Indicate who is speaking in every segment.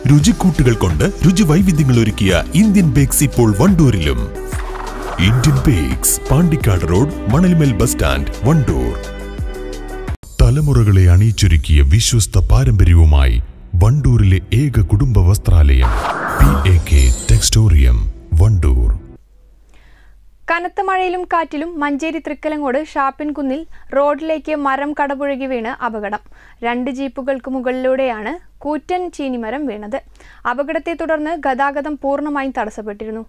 Speaker 1: രുചിക്കൂട്ടുകൾ കൊണ്ട് രുചി വൈവിധ്യങ്ങൾ ഒരുക്കിയ ഇന്ത്യൻ ബേക്സ് ഇപ്പോൾ വണ്ടൂരിലും Indian bakes Pandikkad road Manalmel bus stand Wandoor തലമുറകളെ അണിയിച്ചൊരുക്കിയ വിശ്വസ്ത പാരമ്പര്യവുമായി വണ്ടൂരിലെ ഏക കുടുംബ വസ്ത്രാലയം P A K Textorium Wandoor
Speaker 2: കനത്ത മഴയിലും കാറ്റിലും മഞ്ചേരി തൃക്കലങ്ങോട് ഷാപ്പിൻകുന്നിൽ റോഡിലേക്ക് മരം കടപുഴകി വീണ് അപകടം രണ്ട് ജീപ്പുകൾക്ക് മുകളിലൂടെയാണ് കൂറ്റൻ ചീനിമരം വീണത് അപകടത്തെ തുടർന്ന് ഗതാഗതം പൂർണ്ണമായും തടസ്സപ്പെട്ടിരുന്നു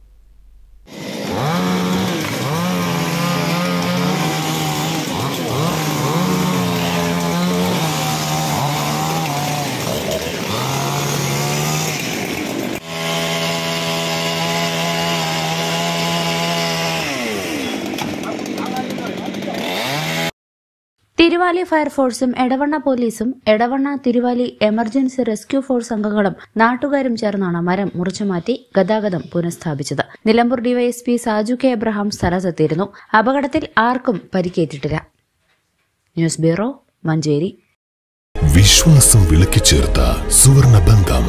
Speaker 3: തിരുവാലി ഫയർഫോഴ്സും എടവണ്ണ പോലീസും Edavanna Thiruvali emergency rescue force അംഗങ്ങളും നാട്ടുകാരും ചേർന്നാണ് മരം മുറിച്ചുമാറ്റി ഗതാഗതം പുനഃസ്ഥാപിച്ചത് Nilambur DYSP Saju K Abraham സ്ഥലത്തെത്തിയിരുന്നു അപകടത്തിൽ ആർക്കും പരിക്കേറ്റിട്ടില്ല ന്യൂസ് ബ്യൂറോ മഞ്ചേരി
Speaker 1: വിശ്വാസം വിളക്കിച്ചേർത്ത സുവർണ ബന്ധം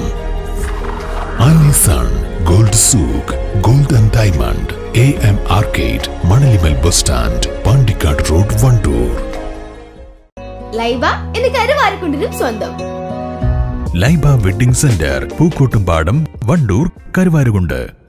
Speaker 1: Alison gold souk gold and diamond A M arcade Manalimal bus stand Pandikkad road Wandoor
Speaker 4: Laiba എന്ന് കരുവാരക്കുണ്ടിനും സ്വന്തം
Speaker 1: ലൈബ വെഡിംഗ് സെന്റർ പൂക്കോട്ടുംപാടം വണ്ടൂർ കരുവാരുകുണ്ട്